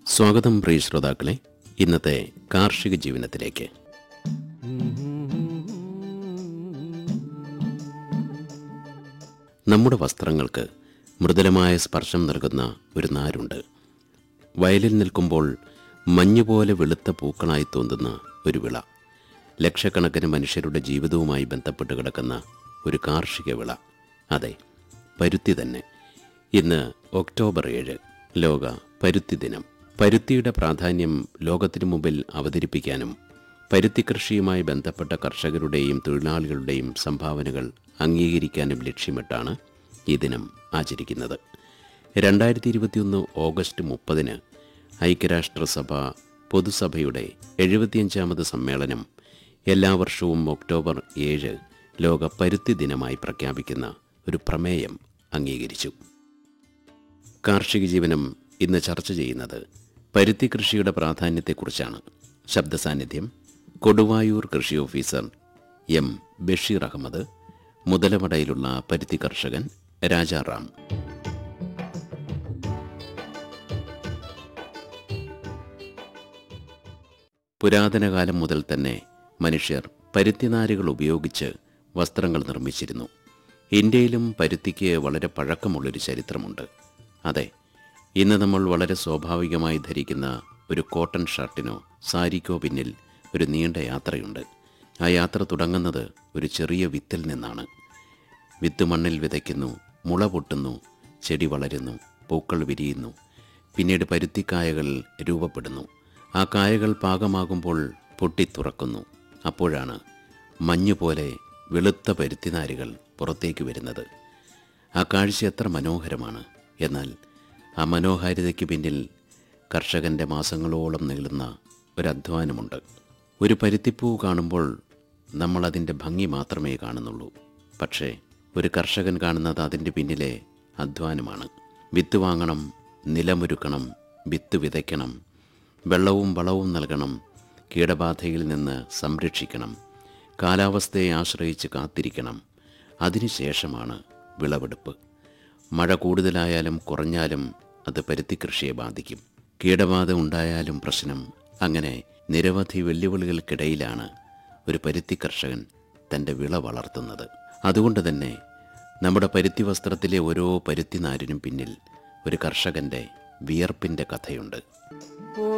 സ്വാഗതം പ്രിയ ശ്രോതാക്കളെ ഇന്നത്തെ കാർഷിക ജീവനത്തിലേക്ക് നമ്മുടെ വസ്ത്രങ്ങൾക്ക് മൃദുലമായ സ്പർശം നൽകുന്ന ഒരു നാരുണ്ട് വയലിൽ നിൽക്കുമ്പോൾ മഞ്ഞുപോലെ വെളുത്ത പൂക്കളായി തോന്നുന്ന ഒരു വിള ലക്ഷക്കണക്കിന് മനുഷ്യരുടെ ജീവിതവുമായി ബന്ധപ്പെട്ട് കിടക്കുന്ന ഒരു കാർഷിക വിള അതെ പരുത്തി തന്നെ ഇന്ന് ഒക്ടോബർ ഏഴ് ലോക പരുത്തി ദിനം പരുത്തിയുടെ പ്രാധാന്യം ലോകത്തിനു മുമ്പിൽ അവതരിപ്പിക്കാനും പരുത്തി കൃഷിയുമായി ബന്ധപ്പെട്ട കർഷകരുടെയും തൊഴിലാളികളുടെയും സംഭാവനകൾ അംഗീകരിക്കാനും ലക്ഷ്യമിട്ടാണ് ഈ ദിനം ആചരിക്കുന്നത് രണ്ടായിരത്തി ഇരുപത്തിയൊന്ന് ഓഗസ്റ്റ് മുപ്പതിന് ഐക്യരാഷ്ട്രസഭ പൊതുസഭയുടെ എഴുപത്തിയഞ്ചാമത് സമ്മേളനം എല്ലാ വർഷവും ഒക്ടോബർ ഏഴ് ലോക പരുത്തി ദിനമായി പ്രഖ്യാപിക്കുന്ന ഒരു പ്രമേയം അംഗീകരിച്ചു കാർഷിക ജീവനം ഇന്ന് ചർച്ച ചെയ്യുന്നത് പരുത്തി കൃഷിയുടെ പ്രാധാന്യത്തെക്കുറിച്ചാണ് ശബ്ദ സാന്നിധ്യം കൊടുവായൂർ കൃഷി ഓഫീസർ എം ബഷീർ അഹമ്മദ് മുതലമടയിലുള്ള പരുത്തി കർഷകൻ രാജാറാം പുരാതന കാലം മുതൽ തന്നെ മനുഷ്യർ പരുത്തിനാരുകൾ ഉപയോഗിച്ച് വസ്ത്രങ്ങൾ നിർമ്മിച്ചിരുന്നു ഇന്ത്യയിലും പരുത്തിക്ക് വളരെ പഴക്കമുള്ളൊരു ചരിത്രമുണ്ട് അതെ ഇന്ന് നമ്മൾ വളരെ സ്വാഭാവികമായി ധരിക്കുന്ന ഒരു കോട്ടൺ ഷർട്ടിനോ സാരിക്കോ പിന്നിൽ ഒരു നീണ്ട യാത്രയുണ്ട് ആ യാത്ര തുടങ്ങുന്നത് ഒരു ചെറിയ വിത്തിൽ നിന്നാണ് വിത്ത് മണ്ണിൽ വിതയ്ക്കുന്നു മുള പൊട്ടുന്നു ചെടി വളരുന്നു പൂക്കൾ വിരിയുന്നു പിന്നീട് പരുത്തിക്കായകൾ രൂപപ്പെടുന്നു ആ കായകൾ പാകമാകുമ്പോൾ പൊട്ടിത്തുറക്കുന്നു അപ്പോഴാണ് മഞ്ഞുപോലെ വെളുത്ത പരുത്തിനാരുകൾ പുറത്തേക്ക് വരുന്നത് ആ കാഴ്ച എത്ര മനോഹരമാണ് എന്നാൽ ആ മനോഹാരിതയ്ക്ക് പിന്നിൽ കർഷകൻ്റെ മാസങ്ങളോളം നീളുന്ന ഒരു അധ്വാനമുണ്ട് ഒരു പരുത്തിപ്പൂ കാണുമ്പോൾ നമ്മൾ അതിൻ്റെ ഭംഗി മാത്രമേ കാണുന്നുള്ളൂ പക്ഷേ ഒരു കർഷകൻ കാണുന്നത് അതിൻ്റെ പിന്നിലെ അധ്വാനമാണ് വിത്ത് വാങ്ങണം നിലമൊരുക്കണം വിത്ത് വിതയ്ക്കണം വെള്ളവും വളവും നൽകണം കീടബാധയിൽ നിന്ന് സംരക്ഷിക്കണം കാലാവസ്ഥയെ ആശ്രയിച്ച് കാത്തിരിക്കണം അതിനുശേഷമാണ് വിളവെടുപ്പ് മഴ കൂടുതലായാലും കുറഞ്ഞാലും അത് പരുത്തി കൃഷിയെ ബാധിക്കും കീടബാധ ഉണ്ടായാലും പ്രശ്നം അങ്ങനെ നിരവധി വെല്ലുവിളികൾക്കിടയിലാണ് ഒരു പരുത്തി കർഷകൻ തൻ്റെ വിള വളർത്തുന്നത് അതുകൊണ്ട് തന്നെ നമ്മുടെ പരുത്തി വസ്ത്രത്തിലെ ഓരോ പരുത്തി നാരിനും പിന്നിൽ ഒരു കർഷകൻ്റെ വിയർപ്പിൻ്റെ കഥയുണ്ട്